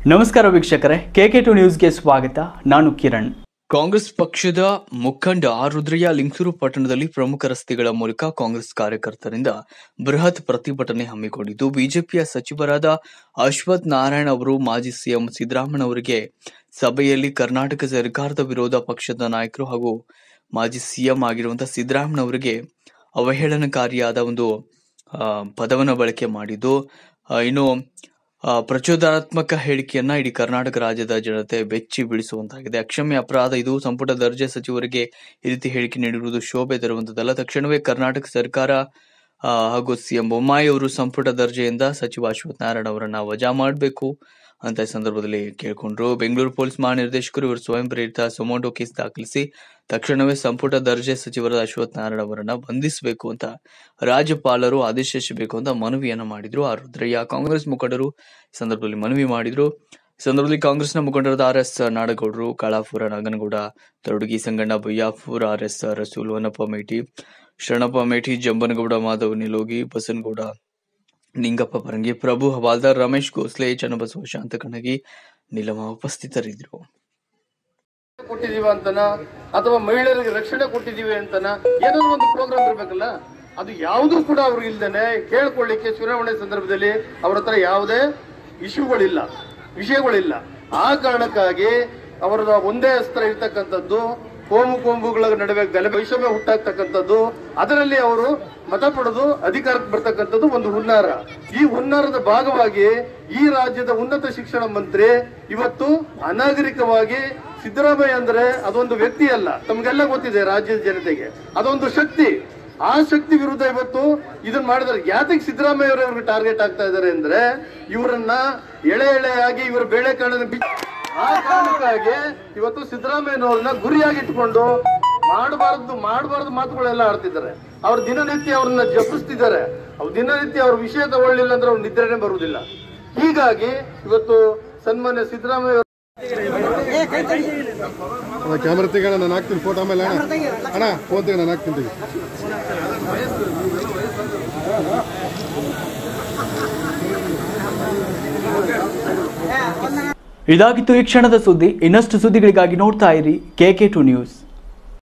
ನಮಸ್ಕಾರ ವೀಕ್ಷಕರೇ K K to ನ್ಯೂಸ್ಗೆ ಸ್ವಾಗತ ನಾನು ಕಿರಣ್ ಕಾಂಗ್ರೆಸ್ ಪಕ್ಷದ ಮುಖಂಡ ಆರ್ ರುದ್ರಯ್ಯ ಲಿಂಗಸೂರು ಪಟ್ಟಣದಲ್ಲಿ ಪ್ರಮುಖ ರಸ್ತೆಗಳ ಮೂಲಕ ಕಾಂಗ್ರೆಸ್ ಕಾರ್ಯಕರ್ತರಿಂದ ಬೃಹತ್ ಪ್ರತಿಭಟನೆ ಹಮ್ಮಿಕೊಂಡಿದ್ದು ಬಿಜೆಪಿಯ ಸಚಿವರಾದ ಅಶ್ವಥ್ ನಾರಾಯಣ್ ಅವರು ಮಾಜಿ ಸಿಎಂ ಸಿದ್ದರಾಮಯ್ಯ ಅವರಿಗೆ ಸಭೆಯಲ್ಲಿ ಕರ್ನಾಟಕ ಸರ್ಕಾರದ ವಿರೋಧ ಪಕ್ಷದ ನಾಯಕರು ಹಾಗೂ ಮಾಜಿ ಸಿಎಂ ಆಗಿರುವಂತಹ ಸಿದ್ದರಾಮಯ್ಯ ಅವರಿಗೆ ಅವಹೇಳನಕಾರಿಯಾದ ಒಂದು ಆ, ಪದವನ್ನ ಬಳಕೆ ಮಾಡಿದ್ದು ಆ, ಇನ್ನು ಆ, ಪ್ರಚೋದನಾತ್ಮಕ ಹೇಳಿಕೆಯನ್ನ ಇಡೀ ಕರ್ನಾಟಕ ರಾಜ್ಯದ ಜನತೆ ಬೆಚ್ಚಿ ಬೀಳಿಸುವಂತಾಗಿದೆ ಅಕ್ಷಮ್ಯ ಅಪರಾಧ ಇದು ಸಂಪುಟ ದರ್ಜೆ ಸಚಿವರಿಗೆ ಈ ರೀತಿ ಹೇಳಿಕೆ ನೀಡಿರುವುದು ಶೋಭೆ ತರುವಂತದ್ದಲ್ಲ ತಕ್ಷಣವೇ ಕರ್ನಾಟಕ ಸರ್ಕಾರ ಆ, ಹಾಗೂ ಸಿಎಂ ಬೊಮ್ಮಾಯಿ ಅವರು ಸಂಪುಟ ದರ್ಜೆಯಿಂದ ಸಚಿವ ಅಶ್ವಥ್ ನಾರಾಯಣ ಅವರನ್ನ ವಜಾ ಮಾಡಬೇಕು ಅಂತ ಈ ಸಂದರ್ಭದಲ್ಲಿ ಕೇಳ್ಕೊಂಡ್ರು ಬೆಂಗಳೂರು ಪೊಲೀಸ್ ಮಹಾನಿರ್ದೇಶಕರು ಇವರು ಸ್ವಯಂ ಪ್ರೇರಿತ ಸೊಮೋಟೋ ಕೇಸ್ ದಾಖಲಿಸಿ ತಕ್ಷಣವೇ ಸಂಪುಟ ದರ್ಜೆ ಸಚಿವರಾದ ಅಶ್ವಥ್ ನಾರಾಯಣ ಅವರನ್ನ ಬಂಧಿಸಬೇಕು ಅಂತ ರಾಜ್ಯಪಾಲರು ಆದೇಶಿಸಬೇಕು ಅಂತ ಮನವಿಯನ್ನ ಮಾಡಿದ್ರು ಆ ರುದ್ರಯ್ಯ ಕಾಂಗ್ರೆಸ್ ಮುಖಂಡರು ಈ ಸಂದರ್ಭದಲ್ಲಿ ಮನವಿ ಮಾಡಿದ್ರು ಈ ಸಂದರ್ಭದಲ್ಲಿ ಕಾಂಗ್ರೆಸ್ನ ಮುಖಂಡರಾದ ಆರ್ ಎಸ್ ನಾಡಗೌಡರು ಕಾಳಾಪುರ ನಾಗನಗೌಡ ತರುಡುಗಿ ಸಂಗಣ್ಣ ಬಯ್ಯಾಪುರ ಆರ್ ಎಸ್ ರಸೂಲ್ ವನಪ್ಪ ಮೇಟಿ ಶರಣಪ್ಪ ಮೇಟಿ ಜಂಬನಗೌಡ ಮಾಧವ್ ನಿಲೋಗಿ ಬಸನಗೌಡ ನಿಂಗಪ್ಪ ಪರಂಗಿ ಪ್ರಭು ಹವಾಲ್ದಾರ್ ರಮೇಶ್ ಗೋಸ್ಲೆ ಚನ್ನಬಸವ ಶಾಂತ ಕಣಗಿ ನಿಲಮ ಉಪಸ್ಥಿತರಿದ್ದರು ಕೊಟ್ಟಿದೀವ ಅಂತನ ಅಥವಾ ಮಹಿಳೆಯರಿಗೆ ರಕ್ಷಣೆ ಕೊಟ್ಟಿದೀವಿ ಅಂತನ ಏನಾದ್ರು ಒಂದು ಪ್ರೋಗ್ರಾಮ್ ಇರ್ಬೇಕಲ್ಲ ಅದು ಯಾವುದೂ ಕೂಡ ಅವ್ರಿಗೆ ಇಲ್ದೇನೆ ಕೇಳ್ಕೊಳ್ಳಿಕ್ಕೆ ಚುನಾವಣೆ ಸಂದರ್ಭದಲ್ಲಿ ಅವ್ರ ಹತ್ರ ಯಾವುದೇ ಇಶ್ಯೂಗಳಿಲ್ಲ ವಿಷಯಗಳಿಲ್ಲ ಆ ಕಾರಣಕ್ಕಾಗಿ ಅವರ ಒಂದೇ ಅಸ್ತ್ರ ಇರ್ತಕ್ಕಂಥದ್ದು ಕೋಮು ಕೋಂಬುಗಳ ನಡುವೆ ಗಲಭೆ ವೈಷಮ್ಯ ಹುಟ್ಟಾಗ್ತಕ್ಕಂಥದ್ದು ಅದರಲ್ಲಿ ಅವರು ಮತ ಪಡೆದು ಅಧಿಕಾರಕ್ಕೆ ಬರ್ತಕ್ಕಂಥದ್ದು ಒಂದು ಹುನ್ನಾರ ಈ ಹುನ್ನಾರದ ಭಾಗವಾಗಿ ಈ ರಾಜ್ಯದ ಉನ್ನತ ಶಿಕ್ಷಣ ಮಂತ್ರಿ ಇವತ್ತು ಅನಾಗರಿಕವಾಗಿ ಸಿದ್ದರಾಮಯ್ಯ ಅಂದ್ರೆ ಅದೊಂದು ವ್ಯಕ್ತಿ ಅಲ್ಲ ತಮ್ಗೆಲ್ಲ ಗೊತ್ತಿದೆ ರಾಜ್ಯದ ಜನತೆಗೆ ಅದೊಂದು ಶಕ್ತಿ ಆ ಶಕ್ತಿ ವಿರುದ್ಧ ಇವತ್ತು ಇದನ್ನ ಮಾಡಿದ್ರೆ ಯಾತಕ್ಕೆ ಸಿದ್ದರಾಮಯ್ಯ ಅವರು ಇವ್ರಿಗೆ ಟಾರ್ಗೆಟ್ ಆಗ್ತಾ ಇದ್ದಾರೆ ಅಂದ್ರೆ ಇವರನ್ನ ಎಳೆ ಎಳೆಯಾಗಿ ಇವರ ಬೇಳೆಕಾಳನ್ನ ಬಿಚ್ಚಿ ಆ ಕಾರಣಕ್ಕಾಗಿ ಇವತ್ತು ಸಿದ್ದರಾಮಯ್ಯನವ್ರನ್ನ ಗುರಿಯಾಗಿ ಇಟ್ಕೊಂಡು ಮಾಡಬಾರದು ಮಾಡಬಾರದು ಮಾತುಗಳೆಲ್ಲ ಆಡ್ತಿದ್ದಾರೆ ಅವ್ರ ದಿನನಿತ್ಯ ಅವ್ರನ್ನ ಜಪಿಸ್ತಿದ್ದಾರೆ ಅವ್ರ ದಿನನಿತ್ಯ ಅವ್ರ ವಿಷಯ ತಗೊಳ್ಳಿಲ್ಲ ಅಂದ್ರೆ ಅವ್ರ ನಿದ್ರೆನೆ ಬರುವುದಿಲ್ಲ ಹೀಗಾಗಿ ಇವತ್ತು ಸನ್ಮಾನ್ಯ ಸಿದ್ದರಾಮಯ್ಯ ಅಣ್ಣ ಕ್ಯಾಮ್ರಾ ತೆಗೋಣ ನಾನು ಹಾಕ್ತೀನಿ ಫೋಟೋ ಆಮೇಲೆ ಅಣ್ಣ ಅಣ್ಣ ಫೋನ್ ತೆಗೆ ನಾನು ಹಾಕ್ತೀನಿ ತೆಗಿ ಇದಾಗಿತ್ತು ಈ ಕ್ಷಣದ ಸುದ್ದಿ ಇನ್ನಷ್ಟು ಸುದ್ದಿಗಳಿಗಾಗಿ ನೋಡ್ತಾ ಇರಿ ಕೆಕೆ ಟು ನ್ಯೂಸ್